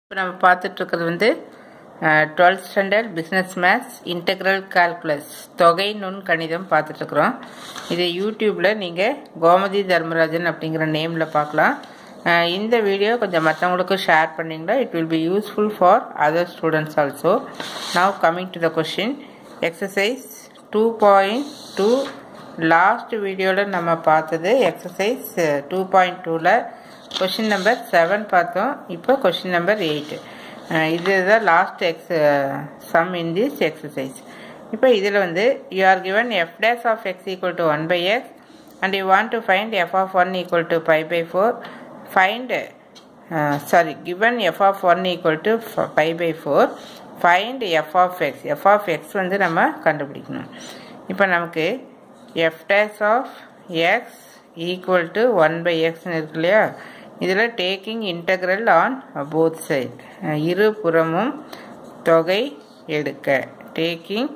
இப்போ நம்ம பார்த்துட்ருக்கிறது வந்து twelfth standard business maths integral calculus தொகை நுண் கணிதம் பார்த்துட்ருக்குறோம் இது யூடியூப்பில் நீங்கள் கோமதி தர்மராஜன் அப்படிங்கிற நேமில் பார்க்கலாம் அஹ் இந்த வீடியோ கொஞ்சம் மற்றவங்களுக்கும் ஷேர் பண்ணிங்கன்னா it will be useful for other students also now coming to the question exercise two point two last வீடியோவில் நம்ம பார்த்தது எக்ஸசைஸ் டூ பாயிண்ட் டூவில் கொஷின் நம்பர் செவன் பார்த்தோம் இப்போ கொஷின் நம்பர் எயிட் இதுதான் last x sum in this exercise இப்போ இதில் வந்து you are given f dash of x equal to one by x and you want to find f of one equal to five by four find sorry given f of one equal to five by four find f of x f of x வந்து நம்ம கண்டுபிடிக்கணும் இப்போ நமக்கு f dash of x equal to one by எக்ஸ்னு இருக்கு இல்லையா இதில் taking integral on both side இரு புறமும் தொகை எடுக்க taking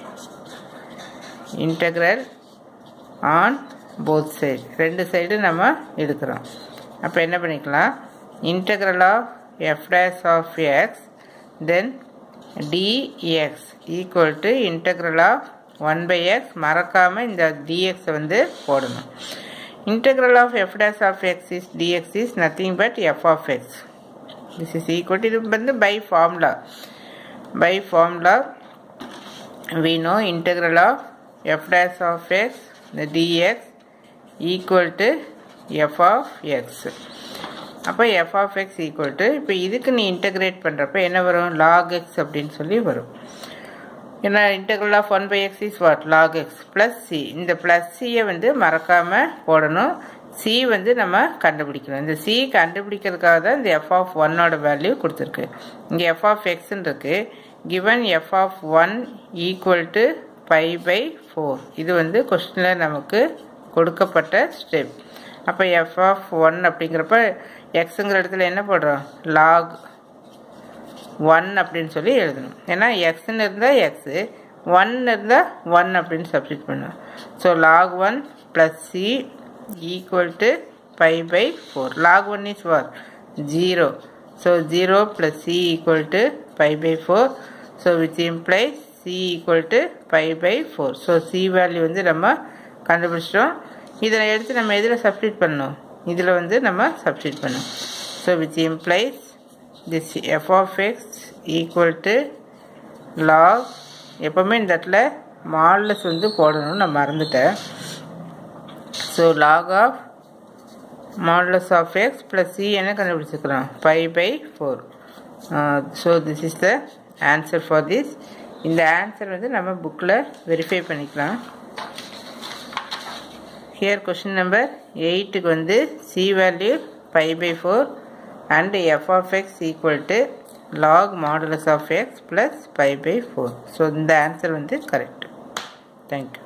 integral on both side ரெண்டு சைடு நம்ம எடுக்கிறோம் அப்போ என்ன பண்ணிக்கலாம் integral of f dash of x then dx equal to integral of one by x மறக்காமல் இந்த டிஎக்ஸை வந்து போடணும் integral of f dash of x is dx is nothing but f of x this is equal to இது வந்து by formula by formula we know integral of f dash of x the dx equal to f of x அப்போ f of x equal to இப்போ இதுக்கு நீ integrate பண்ணுறப்ப என்ன வரும் log x அப்படின்னு சொல்லி வரும் ஏன்னா integral of one by x is what log x plus c இந்த ப்ளஸ் சியை வந்து மறக்காமல் போடணும் சி வந்து நம்ம கண்டுபிடிக்கணும் இந்த சி கண்டுபிடிக்கிறதுக்காக தான் இந்த எஃப் ஆஃப் ஒன்னோட வேல்யூ கொடுத்துருக்கு இங்கே எஃப் ஆஃப் எக்ஸ்ன்னு இருக்கு given f of one equal to five by four இது வந்து கொஸ்டினில் நமக்கு கொடுக்கப்பட்ட ஸ்டெப் அப்போ எஃப் ஆஃப் ஒன் அப்படிங்கிறப்ப எக்ஸுங்கிற இடத்துல என்ன போடுறோம் லாக் ஒன் அப்படின்னு சொல்லி எழுதணும் ஏன்னா எக்ஸ்ன்னு இருந்தால் எக்ஸு ஒன் இருந்தால் ஒன் அப்படின்னு சப்ஸ்டிட் பண்ணுவோம் so log one plus c equal to five by four log one is what zero so zero plus c equal to five by four so which implies c equal to five by four so c value வந்து நம்ம கண்டுபிடிச்சிட்டோம் இதில் எடுத்து நம்ம எதில் substitute பண்ணணும் இதில் வந்து நம்ம சப்ஸ்டிட் பண்ணணும் so which implies this f of x equal to log எப்போவுமே இந்த இடத்துல மாடலஸ் வந்து போடணும் நான் மறந்துட்டேன் so log of modulus of x plus c என்ன கண்டுபிடிச்சிக்கிறோம் five by four so this is the answer for this இந்த ஆன்சர் வந்து நம்ம புக்கில் வெரிஃபை பண்ணிக்கலாம் ஹியர் கொஷின் நம்பர் எயிட்டுக்கு வந்து c value five by four and f of x equal to log modulus of x plus pi by 4. So, the answer வந்து correct. Thank you.